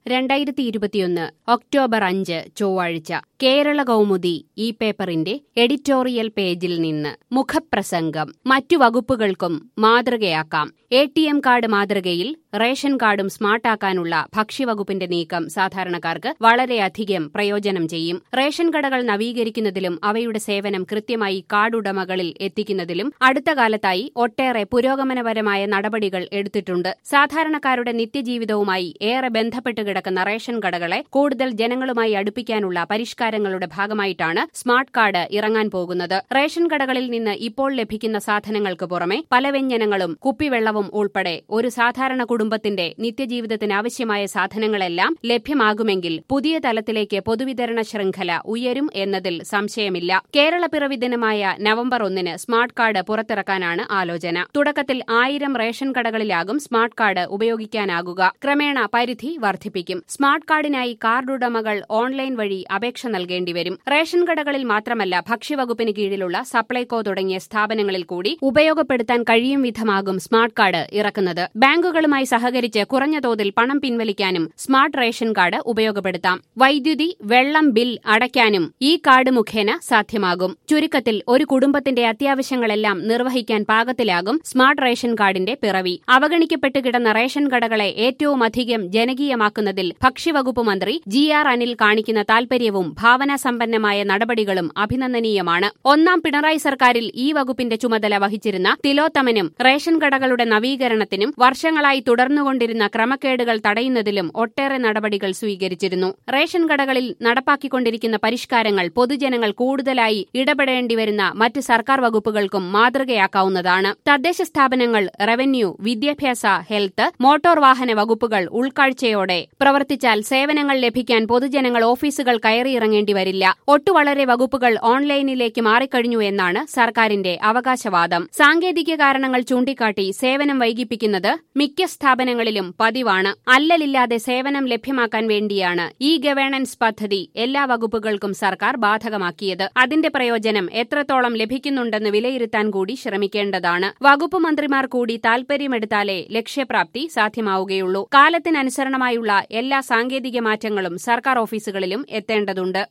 രണ്ടായിരത്തി ഇരുപത്തിയൊന്ന് ഒക്ടോബർ അഞ്ച് ചൊവ്വാഴ്ച കേരള കൗമുദി ഈ പേപ്പറിന്റെ എഡിറ്റോറിയൽ പേജിൽ നിന്ന് മുഖപ്രസംഗം മറ്റു വകുപ്പുകൾക്കും മാതൃകയാക്കാം എ ടി എം കാർഡ് മാതൃകയിൽ റേഷൻ കാർഡും സ്മാർട്ടാക്കാനുള്ള ഭക്ഷ്യവകുപ്പിന്റെ നീക്കം സാധാരണക്കാർക്ക് വളരെയധികം പ്രയോജനം ചെയ്യും റേഷൻ കടകൾ നവീകരിക്കുന്നതിലും അവയുടെ സേവനം കൃത്യമായി കാർഡുടമകളിൽ എത്തിക്കുന്നതിലും അടുത്ത കാലത്തായി ഒട്ടേറെ പുരോഗമനപരമായ നടപടികൾ എടുത്തിട്ടുണ്ട് സാധാരണക്കാരുടെ നിത്യജീവിതവുമായി ഏറെ ബന്ധപ്പെട്ട് കിടക്കുന്ന റേഷൻ കടകളെ കൂടുതൽ ജനങ്ങളുമായി അടുപ്പിക്കാനുള്ള പരിഷ്കാരങ്ങളുടെ ഭാഗമായിട്ടാണ് സ്മാർട്ട് കാർഡ് ഇറങ്ങാൻ പോകുന്നത് റേഷൻ കടകളിൽ നിന്ന് ഇപ്പോൾ ലഭിക്കുന്ന സാധനങ്ങൾക്ക് പുറമെ പലവ്യഞ്ജനങ്ങളും കുപ്പിവെള്ളവും ഉൾപ്പെടെ ഒരു സാധാരണ കുടുംബത്തിന്റെ നിത്യജീവിതത്തിന് ആവശ്യമായ സാധനങ്ങളെല്ലാം ലഭ്യമാകുമെങ്കിൽ പുതിയ തലത്തിലേക്ക് പൊതുവിതരണ ശൃംഖല ഉയരും എന്നതിൽ സംശയമില്ല കേരള പിറവി ദിനമായ നവംബർ ഒന്നിന് സ്മാർട്ട് കാർഡ് പുറത്തിറക്കാനാണ് ആലോചന തുടക്കത്തിൽ ആയിരം റേഷൻ കടകളിലാകും സ്മാർട്ട് കാർഡ് ഉപയോഗിക്കാനാകുക ക്രമേണ പരിധി വർദ്ധിപ്പിക്കും സ്മാർട്ട് കാർഡിനായി കാർഡുടമകൾ ഓൺലൈൻ വഴി അപേക്ഷ നൽകേണ്ടിവരും റേഷൻ കടകളിൽ മാത്രമല്ല ഭക്ഷ്യവകുപ്പിന് കീഴിലുള്ള സപ്ലൈകോ തുടങ്ങിയ സ്ഥാപനങ്ങളിൽ കൂടി ഉപയോഗപ്പെടുത്താൻ കഴിയും വിധമാകും സ്മാർട്ട് കാർഡ് ഇറക്കുന്നത് ബാങ്കുകളുമായി സഹകരിച്ച് കുറഞ്ഞ തോതിൽ പണം പിൻവലിക്കാനും സ്മാർട്ട് റേഷൻ കാർഡ് ഉപയോഗപ്പെടുത്താം വൈദ്യുതി വെള്ളം ബിൽ അടയ്ക്കാനും ഈ കാർഡ് മുഖേന സാധ്യമാകും ചുരുക്കത്തിൽ ഒരു കുടുംബത്തിന്റെ അത്യാവശ്യങ്ങളെല്ലാം നിർവഹിക്കാൻ പാകത്തിലാകും സ്മാർട്ട് റേഷൻ കാർഡിന്റെ പിറവി അവഗണിക്കപ്പെട്ട് കിടന്ന റേഷൻ കടകളെ ഏറ്റവുമധികം ജനകീയമാക്കുന്നതിൽ ഭക്ഷ്യവകുപ്പ് മന്ത്രി ജി ആർ അനിൽ കാണിക്കുന്ന താൽപര്യവും ഭാവനാസമ്പന്നമായ നടപടികളും അഭിനന്ദനീയമാണ് ഒന്നാം പിണറായി സർക്കാരിൽ ഈ വകുപ്പിന്റെ ചുമതല വഹിച്ചിരുന്ന തിലോത്തമനും റേഷൻ കടകളുടെ നവീകരണത്തിനും വർഷങ്ങളായി തുടർന്നുകൊണ്ടിരുന്ന ക്രമക്കേടുകൾ തടയുന്നതിലും ഒട്ടേറെ നടപടികൾ സ്വീകരിച്ചിരുന്നു റേഷൻ കടകളിൽ നടപ്പാക്കിക്കൊണ്ടിരിക്കുന്ന പരിഷ്കാരങ്ങൾ പൊതുജനങ്ങൾ കൂടുതലായി ഇടപെടേണ്ടിവരുന്ന മറ്റ് സർക്കാർ വകുപ്പുകൾക്കും മാതൃകയാക്കാവുന്നതാണ് തദ്ദേശ സ്ഥാപനങ്ങൾ റവന്യൂ വിദ്യാഭ്യാസ ഹെൽത്ത് മോട്ടോർ വാഹന വകുപ്പുകൾ ഉൾക്കാഴ്ചയോടെ പ്രവർത്തിച്ചാൽ സേവനങ്ങൾ ലഭിക്കാൻ പൊതുജനങ്ങൾ ഓഫീസുകൾ കയറിയിറങ്ങേണ്ടി വരില്ല ഒട്ടുവളരെ വകുപ്പുകൾ ഓൺലൈനിലേക്ക് മാറിക്കഴിഞ്ഞു എന്നാണ് സർക്കാരിന്റെ അവകാശവാദം സാങ്കേതിക കാരണങ്ങൾ ചൂണ്ടിക്കാട്ടി സേവനം വൈകിപ്പിക്കുന്നത് മിക്ക സ്ഥാപനങ്ങളിലും പതിവാണ് അല്ലലില്ലാതെ സേവനം ലഭ്യമാക്കാൻ വേണ്ടിയാണ് ഇ ഗവേണൻസ് പദ്ധതി എല്ലാ വകുപ്പുകൾക്കും സർക്കാർ ബാധകമാക്കിയത് അതിന്റെ പ്രയോജനം എത്രത്തോളം ലഭിക്കുന്നുണ്ടെന്ന് വിലയിരുത്താൻ കൂടി ശ്രമിക്കേണ്ടതാണ് വകുപ്പ് മന്ത്രിമാർ കൂടി താൽപര്യമെടുത്താലേ ലക്ഷ്യപ്രാപ്തി സാധ്യമാവുകയുള്ളൂ കാലത്തിനനുസരണമായുള്ള എല്ലാ സാങ്കേതിക മാറ്റങ്ങളും സർക്കാർ ഓഫീസുകളിലും എത്തേണ്ടതുണ്ട്